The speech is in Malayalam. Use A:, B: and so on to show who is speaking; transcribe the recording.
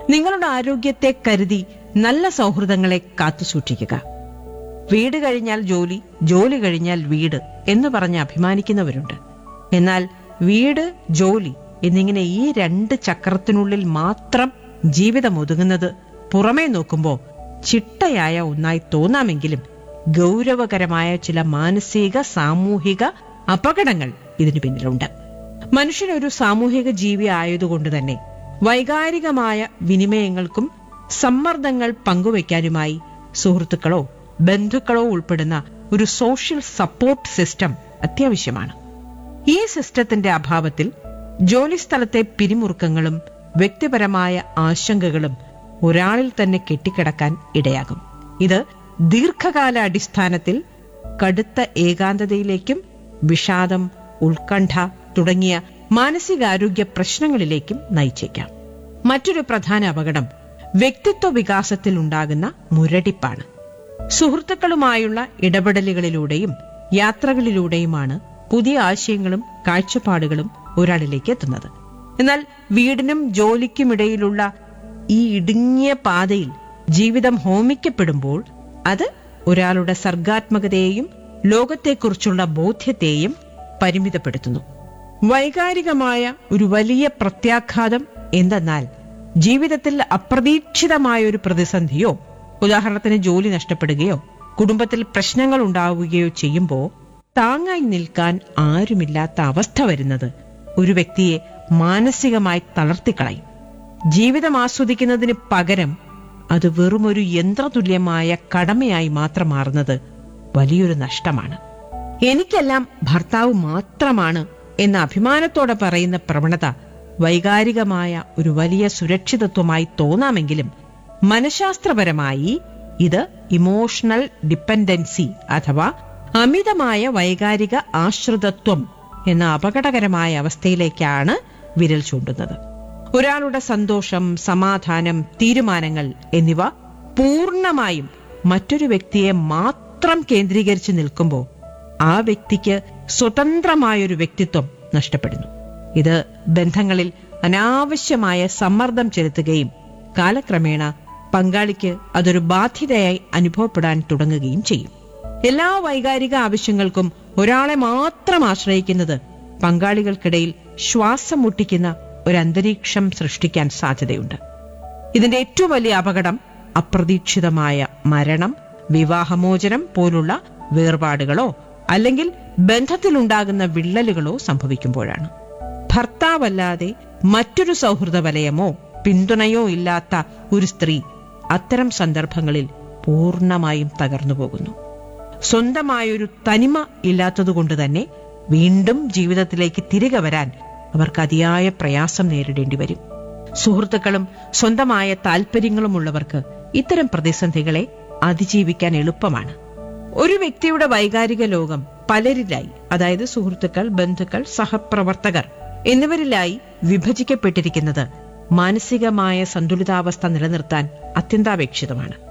A: നിങ്ങളുടെ ആരോഗ്യത്തെ കരുതി നല്ല സൗഹൃദങ്ങളെ കാത്തുസൂക്ഷിക്കുക വീട് കഴിഞ്ഞാൽ ജോലി ജോലി കഴിഞ്ഞാൽ വീട് എന്ന് പറഞ്ഞ് അഭിമാനിക്കുന്നവരുണ്ട് എന്നാൽ വീട് ജോലി എന്നിങ്ങനെ ഈ രണ്ട് ചക്രത്തിനുള്ളിൽ മാത്രം ജീവിതം ഒതുങ്ങുന്നത് പുറമേ നോക്കുമ്പോൾ ചിട്ടയായ ഒന്നായി തോന്നാമെങ്കിലും ഗൗരവകരമായ ചില മാനസിക സാമൂഹിക അപകടങ്ങൾ ഇതിനു പിന്നിലുണ്ട് മനുഷ്യനൊരു സാമൂഹിക ജീവി ആയതുകൊണ്ട് തന്നെ വൈകാരികമായ വിനിമയങ്ങൾക്കും സമ്മർദ്ദങ്ങൾ പങ്കുവയ്ക്കാനുമായി സുഹൃത്തുക്കളോ ബന്ധുക്കളോ ഉൾപ്പെടുന്ന ഒരു സോഷ്യൽ സപ്പോർട്ട് സിസ്റ്റം അത്യാവശ്യമാണ് ഈ സിസ്റ്റത്തിന്റെ അഭാവത്തിൽ ജോലിസ്ഥലത്തെ പിരിമുറുക്കങ്ങളും വ്യക്തിപരമായ ആശങ്കകളും ഒരാളിൽ തന്നെ കെട്ടിക്കിടക്കാൻ ഇടയാകും ഇത് ദീർഘകാല അടിസ്ഥാനത്തിൽ കടുത്ത ഏകാന്തതയിലേക്കും വിഷാദം ഉത്കണ്ഠ തുടങ്ങിയ മാനസികാരോഗ്യ പ്രശ്നങ്ങളിലേക്കും നയിച്ചേക്കാം മറ്റൊരു പ്രധാന അപകടം വ്യക്തിത്വ വികാസത്തിൽ ഉണ്ടാകുന്ന മുരടിപ്പാണ് സുഹൃത്തുക്കളുമായുള്ള ഇടപെടലുകളിലൂടെയും യാത്രകളിലൂടെയുമാണ് പുതിയ ആശയങ്ങളും കാഴ്ചപ്പാടുകളും ഒരാളിലേക്ക് എത്തുന്നത് എന്നാൽ വീടിനും ജോലിക്കുമിടയിലുള്ള ഈ ഇടുങ്ങിയ പാതയിൽ ജീവിതം ഹോമിക്കപ്പെടുമ്പോൾ അത് ഒരാളുടെ സർഗാത്മകതയെയും ലോകത്തെക്കുറിച്ചുള്ള ബോധ്യത്തെയും പരിമിതപ്പെടുത്തുന്നു വൈകാരികമായ ഒരു വലിയ പ്രത്യാഘാതം എന്തെന്നാൽ ജീവിതത്തിൽ അപ്രതീക്ഷിതമായ ഒരു പ്രതിസന്ധിയോ ഉദാഹരണത്തിന് ജോലി നഷ്ടപ്പെടുകയോ കുടുംബത്തിൽ പ്രശ്നങ്ങൾ ഉണ്ടാവുകയോ ചെയ്യുമ്പോൾ താങ്ങായി നിൽക്കാൻ ആരുമില്ലാത്ത അവസ്ഥ വരുന്നത് ഒരു വ്യക്തിയെ മാനസികമായി തളർത്തിക്കളയും ജീവിതം ആസ്വദിക്കുന്നതിന് പകരം അത് വെറുമൊരു യന്ത്രതുല്യമായ കടമയായി മാത്രം മാറുന്നത് വലിയൊരു നഷ്ടമാണ് എനിക്കെല്ലാം ഭർത്താവ് മാത്രമാണ് എന്ന അഭിമാനത്തോടെ പറയുന്ന പ്രവണത വൈകാരികമായ ഒരു വലിയ സുരക്ഷിതത്വമായി തോന്നാമെങ്കിലും മനഃശാസ്ത്രപരമായി ഇത് ഇമോഷണൽ ഡിപ്പെൻഡൻസി അഥവാ അമിതമായ വൈകാരിക ആശ്രിതത്വം എന്ന അപകടകരമായ അവസ്ഥയിലേക്കാണ് വിരൽ ചൂണ്ടുന്നത് ഒരാളുടെ സന്തോഷം സമാധാനം തീരുമാനങ്ങൾ എന്നിവ പൂർണ്ണമായും മറ്റൊരു വ്യക്തിയെ മാത്രം കേന്ദ്രീകരിച്ച് നിൽക്കുമ്പോൾ ആ വ്യക്തിക്ക് സ്വതന്ത്രമായൊരു വ്യക്തിത്വം നഷ്ടപ്പെടുന്നു ഇത് ബന്ധങ്ങളിൽ അനാവശ്യമായ സമ്മർദ്ദം ചെലുത്തുകയും കാലക്രമേണ പങ്കാളിക്ക് അതൊരു ബാധ്യതയായി അനുഭവപ്പെടാൻ തുടങ്ങുകയും ചെയ്യും എല്ലാ വൈകാരിക ആവശ്യങ്ങൾക്കും ഒരാളെ മാത്രം ആശ്രയിക്കുന്നത് പങ്കാളികൾക്കിടയിൽ ശ്വാസം മുട്ടിക്കുന്ന ഒരു അന്തരീക്ഷം സൃഷ്ടിക്കാൻ സാധ്യതയുണ്ട് ഇതിന്റെ ഏറ്റവും വലിയ അപകടം അപ്രതീക്ഷിതമായ മരണം വിവാഹമോചനം പോലുള്ള വേർപാടുകളോ അല്ലെങ്കിൽ ബന്ധത്തിലുണ്ടാകുന്ന വിള്ളലുകളോ സംഭവിക്കുമ്പോഴാണ് ഭർത്താവല്ലാതെ മറ്റൊരു സൗഹൃദ വലയമോ പിന്തുണയോ ഇല്ലാത്ത ഒരു സ്ത്രീ അത്തരം സന്ദർഭങ്ങളിൽ പൂർണ്ണമായും തകർന്നു പോകുന്നു സ്വന്തമായൊരു തനിമ ഇല്ലാത്തതുകൊണ്ട് തന്നെ വീണ്ടും ജീവിതത്തിലേക്ക് തിരികെ വരാൻ അവർക്ക് അതിയായ പ്രയാസം നേരിടേണ്ടി വരും സുഹൃത്തുക്കളും സ്വന്തമായ താല്പര്യങ്ങളുമുള്ളവർക്ക് ഇത്തരം പ്രതിസന്ധികളെ അതിജീവിക്കാൻ എളുപ്പമാണ് ഒരു വ്യക്തിയുടെ വൈകാരിക ലോകം പലരിലായി അതായത് സുഹൃത്തുക്കൾ ബന്ധുക്കൾ സഹപ്രവർത്തകർ എന്നിവരിലായി വിഭജിക്കപ്പെട്ടിരിക്കുന്നത് മാനസികമായ സന്തുലിതാവസ്ഥ നിലനിർത്താൻ അത്യന്താപേക്ഷിതമാണ്